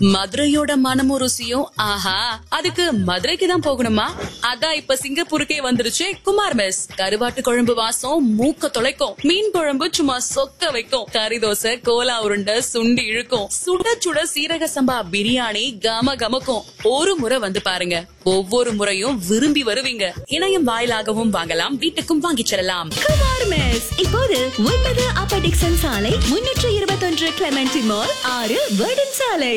மதுரையோட மனமும் ருசியும் ஆஹா அதுக்கு மதுரைக்கு தான் போகணுமா அதான் இப்ப சிங்கப்பூருக்கே வந்துருச்சு குமார் மெஸ் கருவாட்டு குழம்பு வாசம் மூக்க தொலைக்கும் மீன் குழம்பு சும்மா சொக்க வைக்கும் கறி தோசை கோலா உருண்டை சுண்டி இழுக்கும் சுட சுட சீரக சம்பா பிரியாணி கம கமக்கும் ஒரு முறை வந்து பாருங்க ஒவ்வொரு முறையும் விரும்பி வருவீங்க இணையம் வாயிலாகவும் வாங்கலாம் வீட்டுக்கும் வாங்கிச் செல்லலாம் குமார் மெஸ் இப்போது ஒன்பது அப்பர் டிக்சன் சாலை முன்னூற்று இருபத்தொன்று கிளமெண்டி மால் ஆறு வேர்டன் சாலை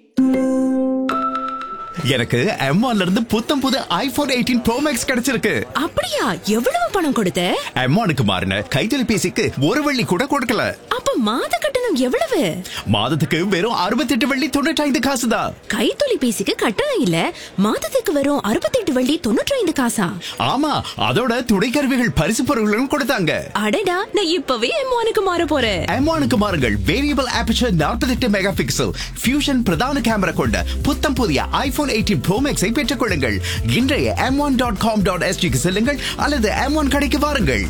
எனக்கு M1 ல இருந்து புத்தம் புது ஐபோன் எயிட்டீன் ப்ரோ மேக்ஸ் கிடைச்சிருக்கு அப்படியா எவ்வளவு பணம் கொடுத்த M1க்கு மாறின கைத்தொலைபேசிக்கு ஒரு வெள்ளி கூட கொடுக்கல அப்ப மாத கட்டணம் எவ்வளவு மாதத்துக்கு வெறும் அறுபத்தெட்டு வெள்ளி தொண்ணூற்றி ஐந்து காசு தான் கைத்தொலைபேசிக்கு கட்டணம் இல்ல மாதத்துக்கு வரும் அறுபத்தெட்டு வள்ளி தொண்ணூற்றி ஐந்து காசா ஆமா அதோட துணை கருவிகள் பரிசு பொருட்களும் கொடுத்தாங்க அடடா நான் இப்பவே எம்மானுக்கு மாற போறேன் M1க்கு மாறுங்கள் variable aperture 48 mega pixel fusion பிரதான கேமரா கொண்ட புத்தம் புதிய ஐபோன் எயிட்டீன் ப்ரோ மேக்ஸை பெற்றுக் கொள்ளுங்கள் இன்றைய M one dot com dot எஸ்டிக்கு செல்லுங்கள் அல்லது எம் ஒன் கடைக்கு வாருங்கள்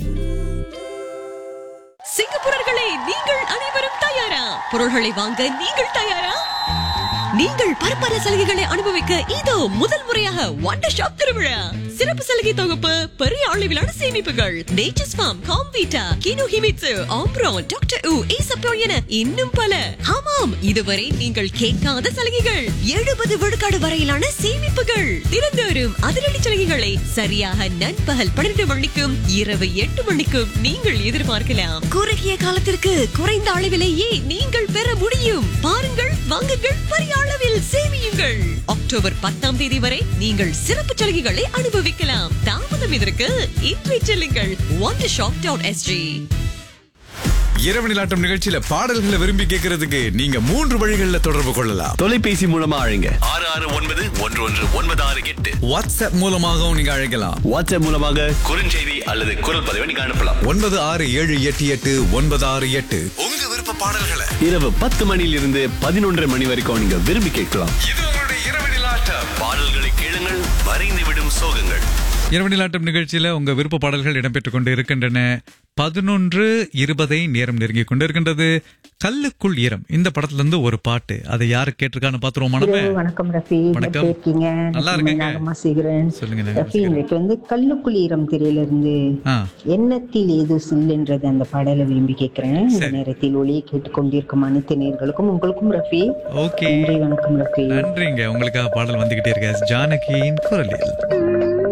சிங்கப்பூரர்களே நீங்கள் அனைவரும் தயாரா பொருள்களை வாங்க நீங்கள் தயாரா நீங்கள் பரப்பர சலுகைகளை அனுபவிக்க இதோ முதல் முறையாக வண்டர் ஷாப் திருவிழா சிறப்பு சலுகை தொகுப்பு பெரிய அளவிலான சேமிப்புகள் நேச்சர்ஸ் ஃபார்ம் காம்வீட்டா கினோ ஹிமிட்சு ஆம்ப்ரோன் டாக்டர் உ ஈசப்போ என இன்னும் பல ஆமாம் இதுவரை நீங்கள் கேட்காத சலுகைகள் எழுபது விழுக்காடு வரையிலான சேமிப்புகள் தினந்தோறும் அதிரடி சலுகைகளை சரியாக நண்பகல் பன்னிரண்டு மணிக்கும் இரவு எட்டு மணிக்கும் நீங்கள் எதிர்பார்க்கலாம் குறுகிய காலத்திற்கு குறைந்த அளவிலேயே நீங்கள் பெற முடியும் பாருங்கள் வாங்குங்கள் பெரிய அளவில் சேமியுங்கள் அக்டோபர் பத்தாம் தேதி வரை நீங்கள் சிறப்பு சலுகைகளை அனுபவிக்கலாம் தாமதம் இதற்கு இன்றை செல்லுங்கள் ஒன் ஷாப் டாட் எஸ்ஜி இரவு நிலாட்டம் நிகழ்ச்சியில பாடல்களை விரும்பி கேட்கறதுக்கு நீங்க மூன்று வழிகளில் தொடர்பு கொள்ளலாம் தொலைபேசி மூலமா அழைங்க ஆறு ஆறு ஒன்பது ஒன்று ஒன்று ஒன்பது ஆறு எட்டு வாட்ஸ்அப் மூலமாகவும் நீங்க அழைக்கலாம் வாட்ஸ்அப் மூலமாக குறுஞ்செய்தி அல்லது குரல் பதிவை நீங்க அனுப்பலாம் ஒன்பது ஆறு ஏழு எட்டு எட்டு ஒன்பது ஆறு எட்டு உங்க விருப்ப பாடல்களை இரவு பத்து மணியிலிருந்து பதினொன்றரை மணி வரைக்கும் நீங்க விரும்பி கேட்கலாம் இது உங்களுடைய இரவு நிலாட்டம் பாடல்களை கேளுங்கள் வரைந்து விடும் சோகங்கள் இரவு நிலாட்டம் நிகழ்ச்சியில உங்க விருப்ப பாடல்கள் இடம்பெற்றுக் கொண்டு இருக்கின்றன பதினொன்று இருபதை நேரம் நெருங்கி கொண்டு இருக்கின்றது கல்லுக்குள் ஈரம் இந்த படத்துல இருந்து ஒரு பாட்டு அதை யாரு கேட்டிருக்கான்னு பாத்துருவோமா நம்ம இரவு வணக்கம் ரஃபி வணக்கம். எப்படி இருக்கீங்க நல்லா நான் இருக்கேங்க. நாகம்மா சேகரன் சொல்லுங்க, நாகம்மா ரஃபி இன்னைக்கு வந்து கல்லுக்குள் ஈரம் திரையிலிருந்து ஆ. எண்ணத்தில் ஏதோ சில்லுன்றது அந்த பாடலை விரும்பி கேட்கிறேன் இந்த சரி. நேரத்தில் ஒளியை கேட்டுக்கொண்டிருக்கும் அனைத்து நேர்களுக்கும் உங்களுக்கும் ரஃபி ஓகே நன்றி வணக்கம் ரஃபி நன்றிங்க உங்களுக்காக பாடல் வந்துகிட்டே இருக்க ஜானகியின் குரலில்